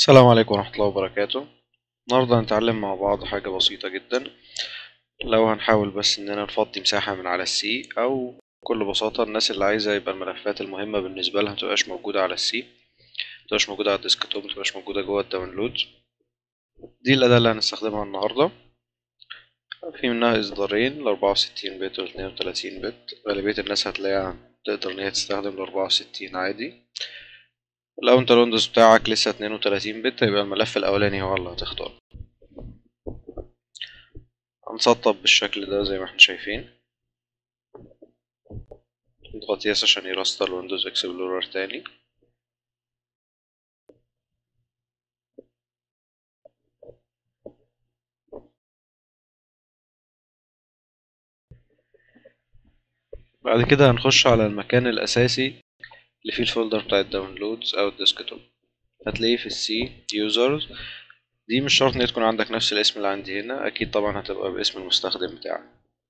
السلام عليكم ورحمة الله وبركاته النهاردة هنتعلم مع بعض حاجة بسيطة جدا لو هنحاول بس اننا نفضي مساحة من على السي او بكل بساطة الناس اللي عايزة يبقى الملفات المهمة بالنسبة لها متبقاش موجودة على السي متبقاش موجودة على الديسكتوب متبقاش موجودة جوه الداونلود دي الأداة اللي هنستخدمها النهاردة في منها إصدارين لأربعة وستين بت واتنين وتلاتين بت غالبية الناس هتلاقيها تقدر إن هي تستخدم الأربعة وستين عادي لو انت الويندوز بتاعك لسه اتنين وتلاتين بت يبقى الملف الأولاني هو اللي هتختاره هنسطب بالشكل ده زي ما احنا شايفين نضغط يس عشان يرستر الويندوز اكسبلورر تاني بعد كده هنخش على المكان الأساسي اللي فيه الفولدر بتاع الداونلودز أو الديسكتوب هتلاقيه في السي يوزرز دي مش شرط ان تكون عندك نفس الاسم اللي عندي هنا اكيد طبعا هتبقى باسم المستخدم بتاعك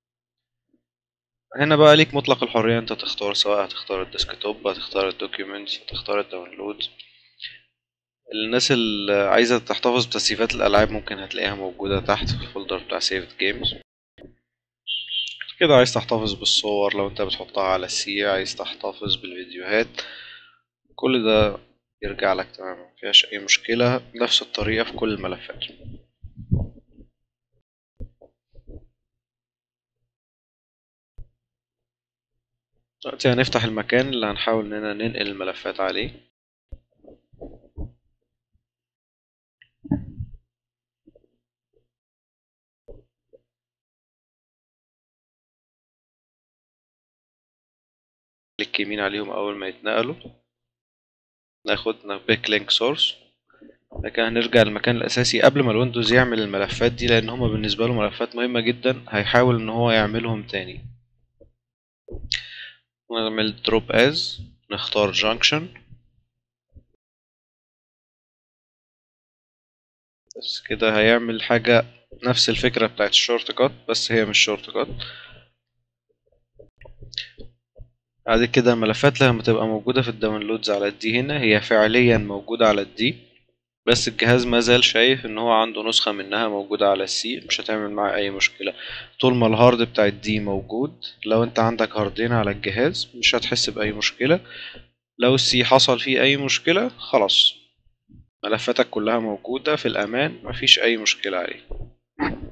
هنا بقى ليك مطلق الحرية انت تختار سواء هتختار الديسكتوب هتختار الدوكيومنتس هتختار الداونلود الناس اللي عايزة تحتفظ بتسييفات الألعاب ممكن هتلاقيها موجودة تحت في الفولدر بتاع سيفد جيمز كده عايز تحتفظ بالصور لو انت بتحطها على السي عايز تحتفظ بالفيديوهات كل ده يرجع لك تماما مفيهاش اي مشكلة نفس الطريقة في كل الملفات دلوقتي هنفتح المكان اللي هنحاول اننا ننقل الملفات عليه كليك يمين عليهم اول ما يتنقلوا ناخد بيك لينك سورس لكن هنرجع للمكان الاساسي قبل ما الويندوز يعمل الملفات دي لان هما بالنسبه له ملفات مهمه جدا هيحاول ان هو يعملهم تاني نعمل دروب از نختار جانكشن بس كده هيعمل حاجه نفس الفكره بتاعت الشورت كات بس هي مش شورت كات بعد كده الملفات لما تبقى موجودة في الداونلودز على الدي هنا هي فعليا موجودة على الدي بس الجهاز ما زال شايف ان هو عنده نسخة منها موجودة على السي مش هتعمل معاه اي مشكلة طول ما الهارد بتاع الدي موجود لو انت عندك هاردين على الجهاز مش هتحس بأي مشكلة لو السي حصل فيه اي مشكلة خلاص ملفاتك كلها موجودة في الامان مفيش اي مشكلة عليه